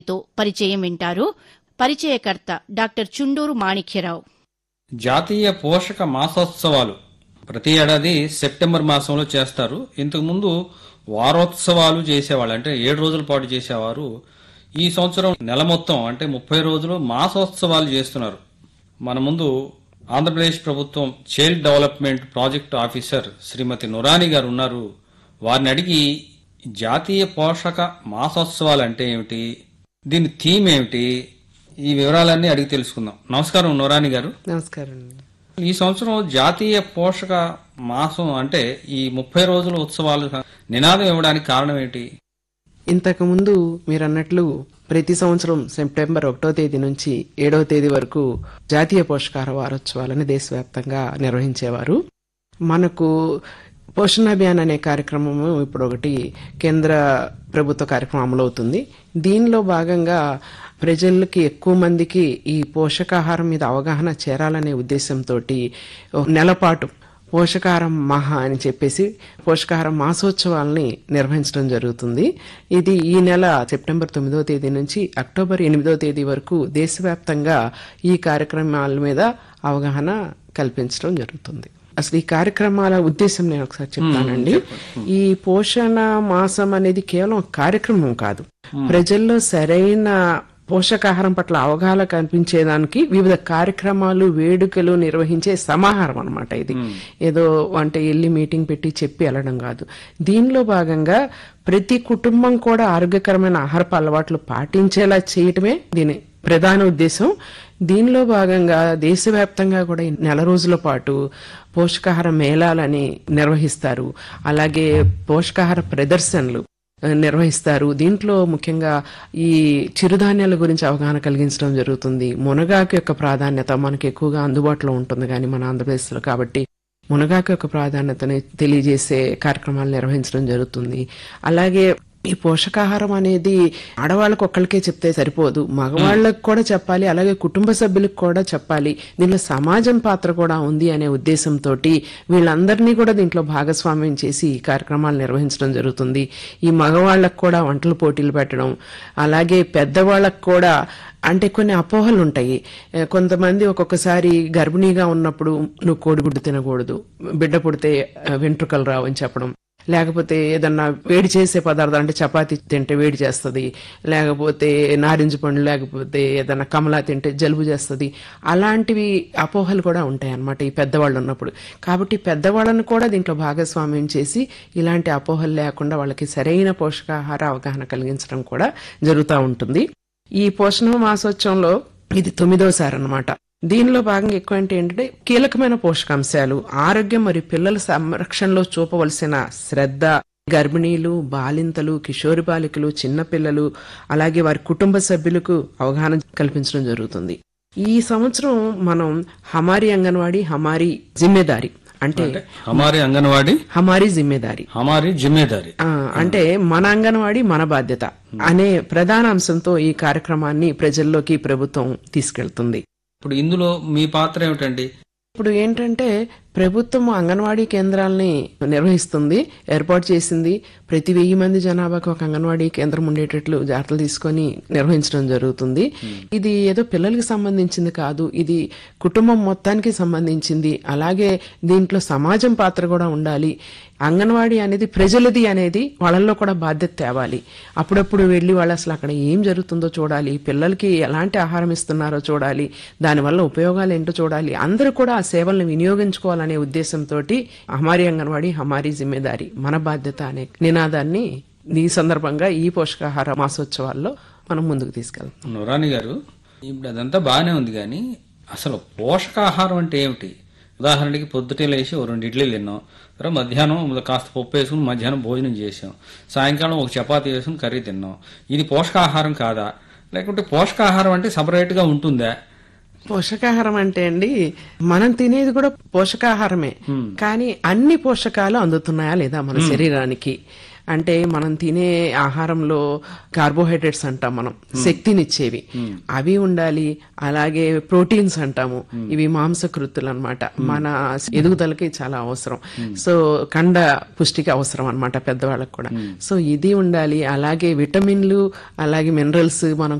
తో పరిచయం వింటారు పరిచయకర్త డాక్టర్ చుండూరు మాణిక్యరావు జాతీయ పోషక మాసోత్సవాలు ప్రతి ఏడాది సెప్టెంబర్ మాసంలో చేస్తారు ఇంతకు ముందు వారోత్సవాలు చేసేవాళ్ళు అంటే ఏడు రోజుల పాటు చేసేవారు ఈ సంవత్సరం నెల మొత్తం అంటే ముప్పై రోజులు మాసోత్సవాలు చేస్తున్నారు మన ముందు ఆంధ్రప్రదేశ్ ప్రభుత్వం child development project officer Shrimati Nurani గారు ఉన్నారు వారిని అడిగి జాతీయ పోషక మాసోత్సవాలు అంటే ఏమిటి దీని థీమ్ ఏమిటి ఈ వివరాలన్నీ అడిగి తెలుసుకుందాం నమస్కారం నురాని గారు నమస్కారం అండి. ఈ సంవత్సరం జాతీయ పోషక మాసం అంటే ఈ ముప్పై రోజుల ఉత్సవాలు నినాదం ఇవ్వడానికి కారణం ఏంటి ఇంతకు ముందు మీరు అన్నట్లు ప్రతి సంవత్సరం సెప్టెంబర్ ఒకటో తేదీ నుంచి ఏడవ తేదీ వరకు జాతీయ పోషకాహార వారోత్సవాలను దేశవ్యాప్తంగా నిర్వహించేవారు మనకు పోషణ అభియాన్ అనే కార్యక్రమము ఇప్పుడు ఒకటి కేంద్ర ప్రభుత్వ కార్యక్రమం అమలవుతుంది దీనిలో భాగంగా ప్రజలకి ఎక్కువ మందికి ఈ పోషకాహారం మీద అవగాహన చేరాలనే ఉద్దేశంతో నెలపాటు పోషకాహారం మహా అని చెప్పేసి పోషకాహారం మాసోత్సవాల్ని నిర్వహించడం జరుగుతుంది ఇది ఈ నెల సెప్టెంబర్ తొమ్మిదవ తేదీ నుంచి అక్టోబర్ ఎనిమిదవ తేదీ వరకు దేశవ్యాప్తంగా ఈ కార్యక్రమాల మీద అవగాహన కల్పించడం జరుగుతుంది అసలు ఈ కార్యక్రమాల ఉద్దేశం నేను ఒకసారి చెప్తానండి ఈ పోషణ మాసం అనేది కేవలం ఒక కార్యక్రమం కాదు ప్రజల్లో సరైన పోషకాహారం పట్ల అవగాహన కనిపించేదానికి వివిధ కార్యక్రమాలు వేడుకలు నిర్వహించే సమాహారం అన్నమాట ఇది ఏదో అంటే వెళ్ళి మీటింగ్ పెట్టి చెప్పి వెళ్ళడం కాదు దీనిలో భాగంగా ప్రతి కుటుంబం కూడా ఆరోగ్యకరమైన ఆహారపు అలవాట్లు పాటించేలా చేయటమే దీని ప్రధాన ఉద్దేశం దీనిలో భాగంగా దేశవ్యాప్తంగా కూడా ఈ నెల రోజుల పాటు పోషకాహార మేళాలని నిర్వహిస్తారు అలాగే పోషకాహార ప్రదర్శనలు ఆ, నిర్వహిస్తారు దీంట్లో ముఖ్యంగా ఈ చిరుధాన్యాల గురించి అవగాహన కలిగించడం జరుగుతుంది మునగాకు యొక్క ప్రాధాన్యత మనకు ఎక్కువగా అందుబాటులో ఉంటుంది కానీ మన ఆంధ్రప్రదేశ్లో కాబట్టి మునగాకు యొక్క ప్రాధాన్యతని తెలియజేసే కార్యక్రమాలు నిర్వహించడం జరుగుతుంది అలాగే ఈ పోషకాహారం అనేది ఆడవాళ్ళకు ఒక్కళ్ళకే చెప్తే సరిపోదు మగవాళ్ళకు కూడా చెప్పాలి అలాగే కుటుంబ సభ్యులకు కూడా చెప్పాలి దీనిలో సమాజం పాత్ర కూడా ఉంది అనే ఉద్దేశంతో వీళ్ళందరినీ కూడా దీంట్లో భాగస్వామ్యం చేసి ఈ కార్యక్రమాలు నిర్వహించడం జరుగుతుంది ఈ మగవాళ్ళకు కూడా వంటల పోటీలు పెట్టడం అలాగే పెద్దవాళ్ళకు కూడా అంటే కొన్ని అపోహలు ఉంటాయి ఏ, కొంతమంది ఒక్కొక్కసారి గర్భిణీగా ఉన్నప్పుడు నువ్వు కోడిగుడ్డు తినకూడదు బిడ్డ పుడితే ఆ, వెంట్రుకలు రావు అని చెప్పడం లేకపోతే ఏదన్నా వేడి చేసే పదార్థం అంటే చపాతీ తింటే వేడి చేస్తుంది లేకపోతే నారింజ పండు లేకపోతే ఏదన్నా కమలా తింటే జలుబు చేస్తుంది అలాంటివి అపోహలు కూడా ఉంటాయి అన్నమాట ఈ పెద్దవాళ్ళు ఉన్నప్పుడు కాబట్టి పెద్దవాళ్ళను కూడా దీంట్లో భాగస్వామ్యం చేసి ఇలాంటి అపోహలు లేకుండా వాళ్ళకి సరైన పోషకాహార అవగాహన కలిగించడం కూడా జరుగుతూ ఉంటుంది ఈ పోషణ మాసోత్సవంలో ఇది తొమ్మిదోసారి అన్నమాట దీనిలో భాగంగా ఎక్కువ అంటే ఏంటంటే కీలకమైన పోషకాంశాలు ఆరోగ్యం మరియు పిల్లల సంరక్షణలో చూపవలసిన శ్రద్ధ గర్భిణీలు బాలింతలు కిషోరి బాలికలు చిన్నపిల్లలు అలాగే వారి కుటుంబ సభ్యులకు అవగాహన కల్పించడం జరుగుతుంది ఈ సంవత్సరం మనం హమారి అంగన్వాడీ హమారి జిమ్మేదారి అంటే హమారి అంగన్వాడీ హమారి జిమ్మేదారి హమారి జిమ్మేదారి ఆ, అంటే మన అంగన్వాడి మన బాధ్యత అనే ప్రధాన అంశంతో ఈ కార్యక్రమాన్ని ప్రజల్లోకి ప్రభుత్వం తీసుకెళ్తుంది ఇప్పుడు ఇందులో మీ పాత్ర ఏమిటండి ఇప్పుడు ఏంటంటే ప్రభుత్వం అంగన్వాడీ కేంద్రాలని నిర్వహిస్తుంది ఏర్పాటు చేసింది ప్రతి వెయ్యి మంది జనాభాకు ఒక అంగన్వాడీ కేంద్రం ఉండేటట్లు జాగ్రత్తలు తీసుకొని నిర్వహించడం జరుగుతుంది ఇది ఏదో పిల్లలకి సంబంధించింది కాదు ఇది కుటుంబం మొత్తానికి సంబంధించింది అలాగే దీంట్లో సమాజం పాత్ర కూడా ఉండాలి అంగన్వాడీ అనేది ప్రజలది అనేది వాళ్ళల్లో కూడా బాధ్యత తేవాలి అప్పుడప్పుడు వెళ్ళి వాళ్ళు అసలు అక్కడ ఏం జరుగుతుందో చూడాలి పిల్లలకి ఎలాంటి ఆహారం ఇస్తున్నారో చూడాలి దానివల్ల ఉపయోగాలు ఏంటో చూడాలి అందరూ కూడా ఆ సేవలను వినియోగించుకోవాలనే ఉద్దేశంతో హమారి అంగన్వాడీ హమారీ జిమ్మేదారి మన బాధ్యత అనే నినాదాన్ని ఈ సందర్భంగా ఈ పోషకాహార మాసోత్సవాల్లో మనం ముందుకు తీసుకెళ్తాం నురాని గారు ఇప్పుడు అదంతా బాగానే ఉంది కానీ అసలు పోషకాహారం అంటే ఏమిటి ఉదాహరణకి పొద్దుటే లేచి ఓ రెండు ఇడ్లీలు తిన్నాం తర్వాత మధ్యాహ్నం కాస్త పప్పు వేసుకుని మధ్యాహ్నం భోజనం చేసాం సాయంకాలం ఒక చపాతీ వేసుకుని కర్రీ తిన్నాం ఇది పోషకాహారం కాదా లేకుంటే పోషకాహారం అంటే సపరేట్గా ఉంటుందా పోషకాహారం అంటే అండి మనం తినేది కూడా పోషకాహారమే కానీ అన్ని పోషకాలు అందుతున్నాయా లేదా మన శరీరానికి అంటే మనం తినే ఆహారంలో కార్బోహైడ్రేట్స్ అంటాం మనం శక్తినిచ్చేవి అవి ఉండాలి అలాగే ప్రోటీన్స్ అంటాము ఇవి మాంసకృతులు అన్నమాట మన ఎదుగుదలకి చాలా అవసరం సో కండ పుష్టికి అవసరం అన్నమాట పెద్దవాళ్ళకి కూడా సో ఇది ఉండాలి అలాగే విటమిన్లు అలాగే మినరల్స్ మనం